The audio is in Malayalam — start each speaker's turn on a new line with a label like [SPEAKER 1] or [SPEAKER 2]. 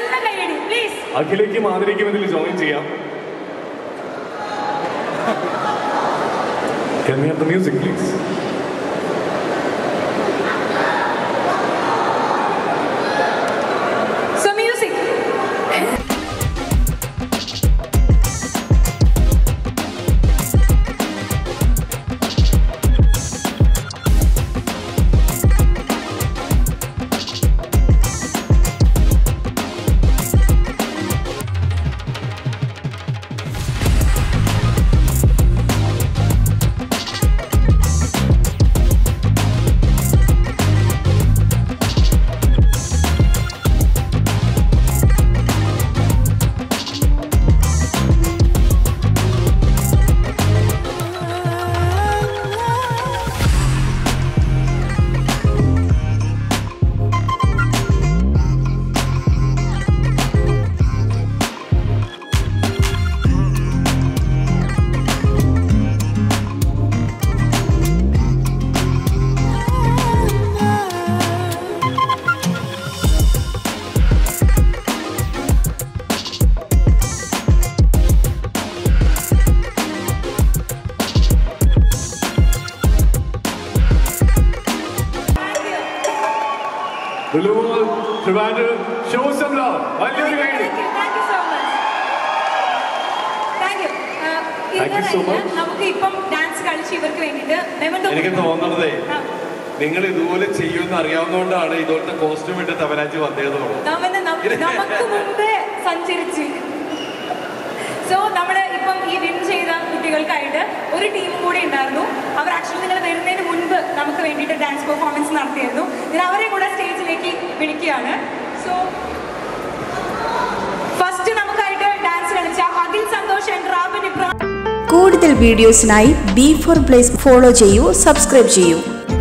[SPEAKER 1] നല്ല കൈയടി പ്ലീസ്
[SPEAKER 2] അഖിലേക്കും ആദരയ്ക്കും ഇതിൽ ജോയിൻ ചെയ്യാം Can we have the music, please?
[SPEAKER 1] So music
[SPEAKER 2] Lulul, Trivandrum, show some love. വലിയൊരു കൈയടി.
[SPEAKER 1] Thank you so much thank you
[SPEAKER 2] Thank you so much.
[SPEAKER 1] നമുക്ക് ഇപ്പം ഡാൻസ് കളിച്ച് ഇവർക്ക് വേണ്ടിയിട്ട് മെമൻറ്റോ
[SPEAKER 3] എനിക്ക് തോന്നണതേ
[SPEAKER 1] ആ.
[SPEAKER 3] നിങ്ങൾ ഇതുപോലെ ചെയ്യുമെന്ന് അറിയാവുന്നതുകൊണ്ടാണ് ഇതുപോലത്തെ കോസ്റ്റ്യൂം ഇട്ട് തവരാജ് വന്നതെന്ന് തോന്നുന്നു
[SPEAKER 1] നമ്മന് നം- നമുക്ക് മുമ്പേ സഞ്ചരിച്ച് സോ നമ്മുടെ ഇപ്പം ഈ വിൻ ചെയ്ത കുട്ടികൾക്കായിട്ട് ഒരു ടീമും കൂടി ഉണ്ടായിരുന്നു അവർ ആക്ച്വലി നിങ്ങൾ വരുന്നതിന് മുൻപ് നമുക്ക് വേണ്ടിയിട്ട് ഡാൻസ് പെർഫോമൻസ് നടത്തിയിരുന്നു ഞാൻ അവരെ കൂടെ സ്റ്റേജിലേക്ക് വിളിക്കുകയാണ് സോ ഫസ്റ്റ് നമുക്കായിട്ട് ഡാൻസ് കളിച്ച അഖിൽ സന്തോഷ് ആൻഡ് റാബിൻ ഇബ്രാഹിം
[SPEAKER 4] കൂടുതൽ വീഡിയോസിനായി ബി ഫോർ പ്ലേസ് ഫോളോ ചെയ്യൂ സബ്സ്ക്രൈബ് ചെയ്യൂ